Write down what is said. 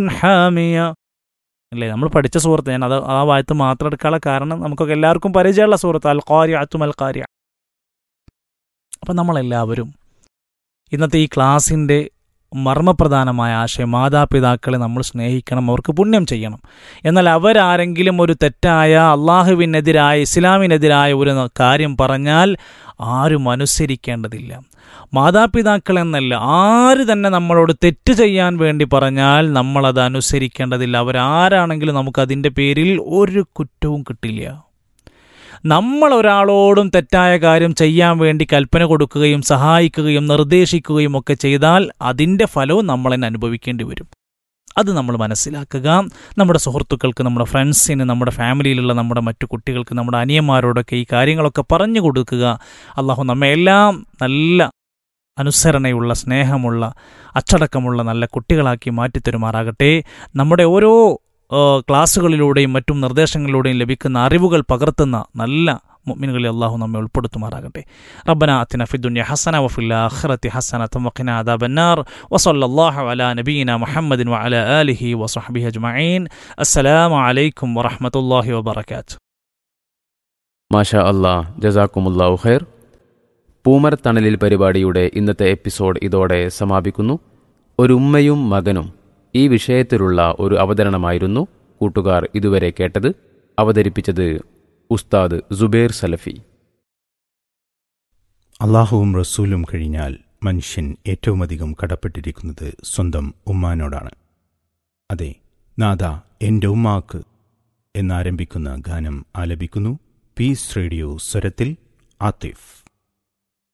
ഹാമിയ അല്ലേ നമ്മൾ പഠിച്ച സുഹൃത്ത് ഞാൻ അത് ആ വായത്ത് മാത്രം എടുക്കാനുള്ള കാരണം നമുക്കൊക്കെ എല്ലാവർക്കും പരിചയമുള്ള സുഹൃത്ത് അൽ ഖാരി അത്തും അൽ ഖാരിയ അപ്പം നമ്മളെല്ലാവരും ഇന്നത്തെ ഈ ക്ലാസ്സിൻ്റെ മർമ്മപ്രധാനമായ ആശയം മാതാപിതാക്കളെ നമ്മൾ സ്നേഹിക്കണം അവർക്ക് പുണ്യം ചെയ്യണം എന്നാൽ അവരാരെങ്കിലും ഒരു തെറ്റായ അള്ളാഹുവിനെതിരായ ഇസ്ലാമിനെതിരായ ഒരു കാര്യം പറഞ്ഞാൽ ആരും അനുസരിക്കേണ്ടതില്ല മാതാപിതാക്കൾ എന്നല്ല ആര് തന്നെ നമ്മളോട് തെറ്റ് ചെയ്യാൻ വേണ്ടി പറഞ്ഞാൽ നമ്മളത് അനുസരിക്കേണ്ടതില്ല അവരാരാണെങ്കിലും നമുക്കതിൻ്റെ പേരിൽ ഒരു കുറ്റവും കിട്ടില്ല നമ്മൾ ഒരാളോടും തെറ്റായ കാര്യം ചെയ്യാൻ വേണ്ടി കൽപ്പന കൊടുക്കുകയും സഹായിക്കുകയും നിർദ്ദേശിക്കുകയും ഒക്കെ ചെയ്താൽ അതിൻ്റെ ഫലവും നമ്മൾ തന്നെ അനുഭവിക്കേണ്ടി വരും അത് നമ്മൾ മനസ്സിലാക്കുക നമ്മുടെ സുഹൃത്തുക്കൾക്ക് നമ്മുടെ ഫ്രണ്ട്സിന് നമ്മുടെ ഫാമിലിയിലുള്ള നമ്മുടെ മറ്റു കുട്ടികൾക്ക് നമ്മുടെ അനിയന്മാരോടൊക്കെ ഈ കാര്യങ്ങളൊക്കെ പറഞ്ഞു കൊടുക്കുക അള്ളാഹു നമ്മെ എല്ലാം നല്ല അനുസരണയുള്ള സ്നേഹമുള്ള അച്ചടക്കമുള്ള നല്ല കുട്ടികളാക്കി മാറ്റിത്തരുമാറാകട്ടെ നമ്മുടെ ഓരോ ക്ലാസ്സുകളിലൂടെയും മറ്റും നിർദ്ദേശങ്ങളിലൂടെയും ലഭിക്കുന്ന അറിവുകൾ പകർത്തുന്ന നല്ല മുഅ്മിനുകളിൽ അള്ളാഹു നമ്മെ ഉൾപ്പെടുത്തുമാറാകട്ടെ റബ്ബന അത്തിന ഫിദ്ദുന്യ ഹസന വഫിൽ ആഖിറതി ഹസന വഖിന അദാബന്നാർ വസല്ലല്ലാഹു അലാ നബീന മുഹമ്മദിൻ വഅലാ ആലിഹി വസഹ്ബിഹി അജ്മഈൻ അസ്സലാമു അലൈക്കും വറഹ്മത്തുള്ളാഹി വബറകാതുഹു മാഷാ അല്ലാ ജസാക്കുമുല്ലാഹു ഖൈർ പൂമരത്തണലിൽ പരിപാടിയുടെ ഇന്നത്തെ എപ്പിസോഡ് ഇതോടെ സമാപിക്കുന്നു ഒരു ഉമ്മയും മകനും ഈ വിഷയത്തിലുള്ള ഒരു അവതരണമായിരുന്നു കൂട്ടുകാർ ഇതുവരെ കേട്ടത് അവതരിപ്പിച്ചത് ഉസ്താദ് സുബേർ സലഫി അള്ളാഹുവും റസൂലും കഴിഞ്ഞാൽ മനുഷ്യൻ ഏറ്റവുമധികം കടപ്പെട്ടിരിക്കുന്നത് സ്വന്തം ഉമ്മാനോടാണ് അതെ നാദ എൻ്റെ ഉമ്മാക്ക് എന്നാരംഭിക്കുന്ന ഗാനം ആലപിക്കുന്നു പീസ് റേഡിയോ സ്വരത്തിൽ ആത്തിഫ്